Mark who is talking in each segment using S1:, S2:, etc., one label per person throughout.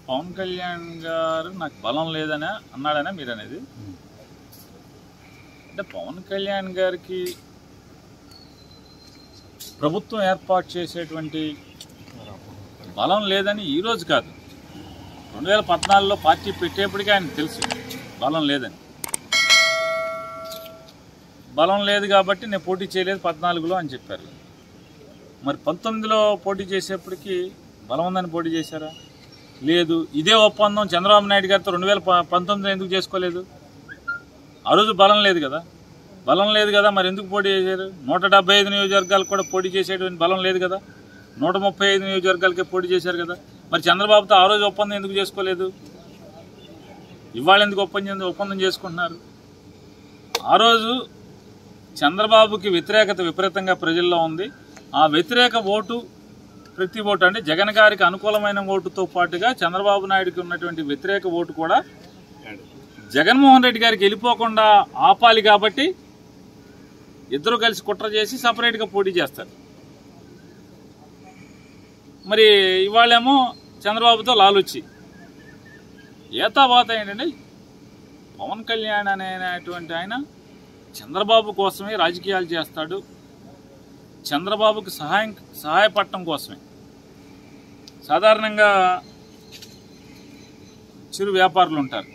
S1: పవన్ కళ్యాణ్ గారు నాకు బలం లేదనే అన్నాడనే మీరు అనేది అంటే పవన్ కళ్యాణ్ గారికి ప్రభుత్వం ఏర్పాటు చేసేటువంటి బలం లేదని ఈ రోజు కాదు రెండు వేల పద్నాలుగులో పార్టీ పెట్టేప్పటికీ ఆయన తెలుసు బలం లేదని బలం లేదు కాబట్టి నేను పోటీ చేయలేదు పద్నాలుగులో అని చెప్పారు మరి పంతొమ్మిదిలో పోటీ చేసేప్పటికి బలం ఉందని పోటీ చేశారా లేదు ఇదే ఒప్పందం చంద్రబాబు నాయుడు గారితో రెండు వేల ప- పంతొమ్మిదిలో ఎందుకు చేసుకోలేదు ఆ రోజు బలం లేదు కదా బలం లేదు కదా మరి ఎందుకు పోటీ చేశారు నూట డెబ్బై ఐదు నియోజకవర్గాలకు కూడా పోటీ చేసేటువంటి బలం లేదు కదా నూట ముప్పై ఐదు నియోజకవర్గాలకే పోటీ చేశారు కదా మరి చంద్రబాబుతో ఆ రోజు ఒప్పందం ఎందుకు చేసుకోలేదు ఇవాళ ఎందుకు ఒప్పందం ఒప్పందం చేసుకుంటున్నారు ఆ రోజు చంద్రబాబుకి వ్యతిరేకత విపరీతంగా ప్రజల్లో ఉంది ఆ వ్యతిరేక ఓటు ప్రతి ఓటు అంటే జగన్ గారికి అనుకూలమైన ఓటుతో పాటుగా చంద్రబాబు నాయుడుకి ఉన్నటువంటి వ్యతిరేక ఓటు కూడా జగన్మోహన్ రెడ్డి గారికి వెళ్ళిపోకుండా ఆపాలి కాబట్టి ఇద్దరు కలిసి కుట్ర చేసి సపరేట్గా పోటీ చేస్తారు మరి ఇవాళేమో చంద్రబాబుతో లాలుచ్చి ఏతావాత ఏంటంటే పవన్ కళ్యాణ్ అనేటువంటి ఆయన చంద్రబాబు కోసమే రాజకీయాలు చేస్తాడు చంద్రబాబుకి సహాయం సహాయపడటం కోసమే సాధారణంగా చిరు వ్యాపారులు ఉంటారు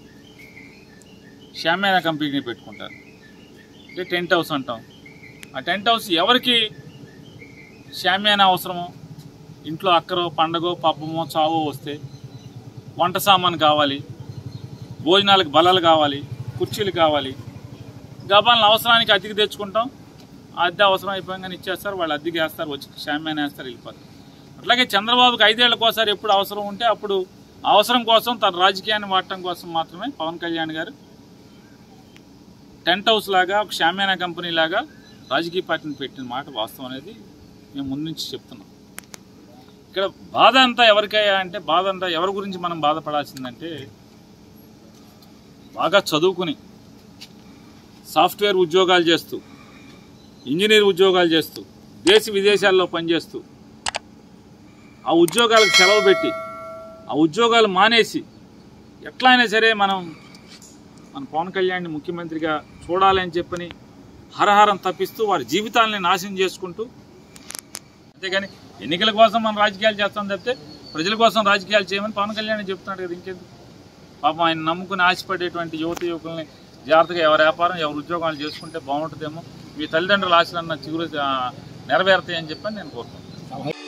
S1: షామేనా కంపెనీ పెట్టుకుంటారు అంటే టెంట్ హౌస్ అంటాం ఆ టెంట్ హౌస్ ఎవరికి షామ్యానా అవసరమో ఇంట్లో అక్కరో పండగో పబ్బమో చావో వస్తే వంట సామాను కావాలి భోజనాలకు బల్లలు కావాలి కుర్చీలు కావాలి గబాలను అవసరానికి అద్దెకి తెచ్చుకుంటాం ఆ అద్దె అవసరం అయిపోగానే ఇచ్చేస్తారు వాళ్ళు అద్దెకి వేస్తారు వచ్చి షామ్యాన్ వేస్తారు వెళ్ళిపోతారు అట్లాగే చంద్రబాబుకి ఐదేళ్లకోసారి ఎప్పుడు అవసరం ఉంటే అప్పుడు అవసరం కోసం తన రాజకీయాన్ని వాడటం కోసం మాత్రమే పవన్ కళ్యాణ్ గారు టెంట్ హౌస్ లాగా ఒక షామ్యానా కంపెనీ లాగా రాజకీయ పార్టీని పెట్టిన మాట వాస్తవం అనేది మేము ముందు నుంచి చెప్తున్నాం ఇక్కడ బాధ అంతా ఎవరికయ్యా అంటే బాధ అంతా ఎవరి గురించి మనం బాధపడాల్సిందంటే బాగా చదువుకుని సాఫ్ట్వేర్ ఉద్యోగాలు చేస్తూ ఇంజనీర్ ఉద్యోగాలు చేస్తూ దేశ విదేశాల్లో పనిచేస్తూ ఆ ఉద్యోగాలకు సెలవు పెట్టి ఆ ఉద్యోగాలు మానేసి ఎట్లా అయినా సరే మనం మన పవన్ కళ్యాణ్ని ముఖ్యమంత్రిగా చూడాలని చెప్పని హరహరం తప్పిస్తూ వారి జీవితాలని నాశనం చేసుకుంటూ అంతేగాని ఎన్నికల కోసం మనం రాజకీయాలు చేస్తాం తప్పితే ప్రజల కోసం రాజకీయాలు చేయమని పవన్ కళ్యాణ్ చెప్తున్నాడు కదా ఇంకెందుకు పాపం ఆయన నమ్ముకుని ఆశపడేటువంటి యువత యువకుల్ని జాగ్రత్తగా ఎవరి వ్యాపారం ఎవరి ఉద్యోగాలు చేసుకుంటే బాగుంటుందేమో మీ తల్లిదండ్రుల ఆశలన్న చిగురు ఆ, నెరవేరుతాయని చెప్పని నేను కోరుకుంటున్నాను